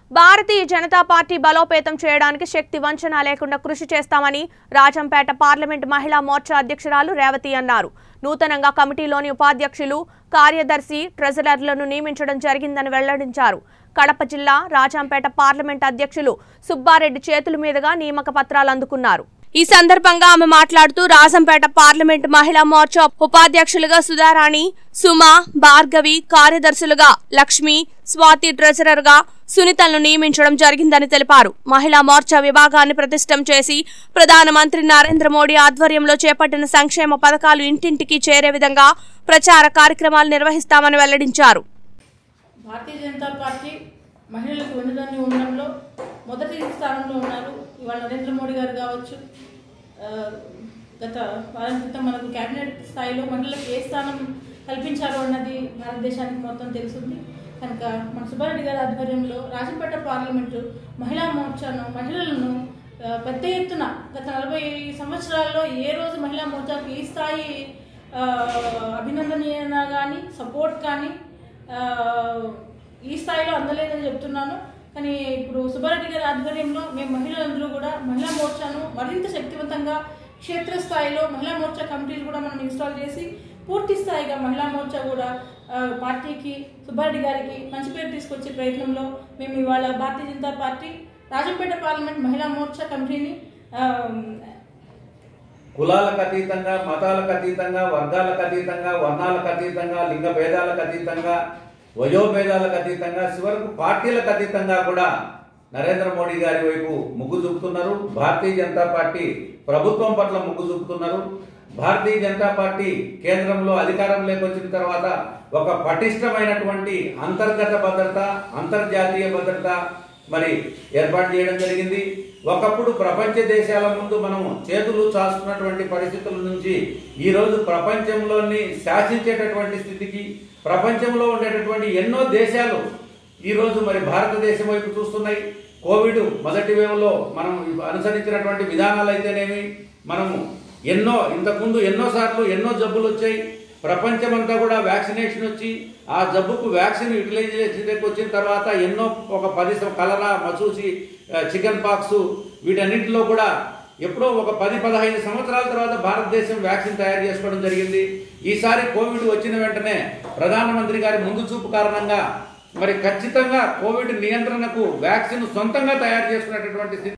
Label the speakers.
Speaker 1: భారతీయ Janata party బలోపేతం చేయడానికి శక్తి వంచన లేకుండా కృషి చేస్తామని రాజంపేట పార్లమెంట్ మహిళా మోర్చా అధ్యక్షురాలు రేవతి అన్నారు నూతనంగా కమిటీలోని ఉపాధ్యక్షులు కార్యదర్శి ట్రెజరర్లను నియమించడం జరిగిందని వెల్లడించారు కడప జిల్లా రాజంపేట పార్లమెంట్ అధ్యక్షులు సుబ్బారెడ్డి చేతుల మీదుగా నియామక పత్రాలు అందుకున్నారు ఈ సందర్భంగా ఆమె మాట్లాడుతూ రాజంపేట పార్లమెంట్ మహిళా మోర్చా ఉపాధ్యక్షులుగా సుధారాణి సుమ భార్గవి కార్యదర్శులుగా లక్ష్మి స్వాతి ట్రెజరర్ గా సునీతలను నియమించడం జరిగిందని తెలిపారు మహిళా మోర్చా విభాగాన్ని ప్రతిష్టం చేసి ప్రధానమంత్రి నరేంద్ర మోడీ ఆధ్వర్యంలో చేపట్టిన సంక్షేమ పథకాలు ఇంటింటికి చేరే విధంగా ప్రచార కార్యక్రమాలు నిర్వహిస్తామని వెల్లడించారు
Speaker 2: భారతీయ జనతా పార్టీ మహిళలకు వెన్నుదన్ని ఉండడంలో మొదటి స్థానంలో ఉన్నారు ఇవాళ నరేంద్ర మోడీ గారు కావచ్చు ఆ, గత వారం క్రితం మనకు కేబినెట్ స్థాయిలో మహిళలకు ఏ స్థానం కల్పించాలో అన్నది భారతదేశానికి మొత్తం తెలుసుంది కనుక మన సుబ్బారెడ్డి గారి ఆధ్వర్యంలో రాజంపేట పార్లమెంటు మహిళా మోర్చాను మహిళలను ఆ, పెద్ద ఎత్తున గత నలభై సంవత్సరాల్లో ఏ రోజు మహిళా మోర్చాకు ఈ స్థాయి ఆ, అభినందనీయన కానీ సపోర్ట్ కానీ ఆ, ఈ స్థాయిలో అందలేదని చెప్తున్నాను కానీ ఇప్పుడు సుబ్బారెడ్డి గారి ఆధ్వర్యంలో మేము మహిళలందరూ కూడా మహిళా మోర్చాను మరింత శక్తివంతంగా క్షేత్రస్థాయిలో మహిళా మోర్చా కమిటీలు కూడా మనం ఇన్స్టాల్ చేసి పూర్తి స్థాయిగా మహిళా మోర్చా కూడా ఆ, పార్టీకి సుబ్బారెడ్డి గారికి మంచి పేరు తీసుకొచ్చే ప్రయత్నంలో మేము ఇవాళ భారతీయ జనతా పార్టీ రాజంపేట పార్లమెంట్ మహిళా మోర్చా కమిటీని ఆ,
Speaker 3: కులాలకు అతీతంగా మతాలకు అతీతంగా వర్గాలకు అతీతంగా వర్ణాలకు అతీతంగా లింగ భేదాలకు అతీతంగా వయోభేదాలకు అతీతంగా చివరకు పార్టీలకు అతీతంగా కూడా నరేంద్ర మోడీ గారి వైపు ముగ్గు చూపుతున్నారు భారతీయ జనతా పార్టీ ప్రభుత్వం పట్ల ముగ్గు చూపుతున్నారు భారతీయ జనతా పార్టీ కేంద్రంలో అధికారంలోకి వచ్చిన తర్వాత ఒక పటిష్టమైనటువంటి అంతర్గత భద్రత అంతర్జాతీయ భద్రత మరి ఏర్పాటు చేయడం జరిగింది ఒకప్పుడు ప్రపంచ దేశాల ముందు మనం చేతులు చాస్తున్నటువంటి పరిస్థితుల నుంచి ఈ రోజు ప్రపంచంలోని శాసించేటటువంటి స్థితికి ప్రపంచంలో ఉండేటటువంటి ఎన్నో దేశాలు ఈ రోజు మరి భారతదేశం వైపు చూస్తున్నాయి కోవిడ్ మొదటి వేవ్లో మనం అనుసరించినటువంటి విధానాలు అయితేనేమి మనము ఎన్నో ఇంతకుముందు ఎన్నో సార్లు ఎన్నో జబ్బులు వచ్చాయి ప్రపంచమంతా కూడా వ్యాక్సినేషన్ వచ్చి ఆ జబ్బుకు వ్యాక్సిన్ యూటిలైజేషన్కి వచ్చిన తర్వాత ఎన్నో ఒక పది సం- కలరా మసూసి ఆ, చికెన్ పాక్స్ వీటన్నిటిలో కూడా ఎప్పుడో ఒక పది పదహైదు సంవత్సరాల తర్వాత భారతదేశం వ్యాక్సిన్ తయారు చేసుకోవడం జరిగింది ఈసారి కోవిడ్ వచ్చిన వెంటనే ప్రధానమంత్రి గారి ముందు చూపు కారణంగా మరి ఖచ్చితంగా కోవిడ్ నియంత్రణకు వ్యాక్సిన్ సొంతంగా తయారు చేసుకునేటటువంటి స్థితి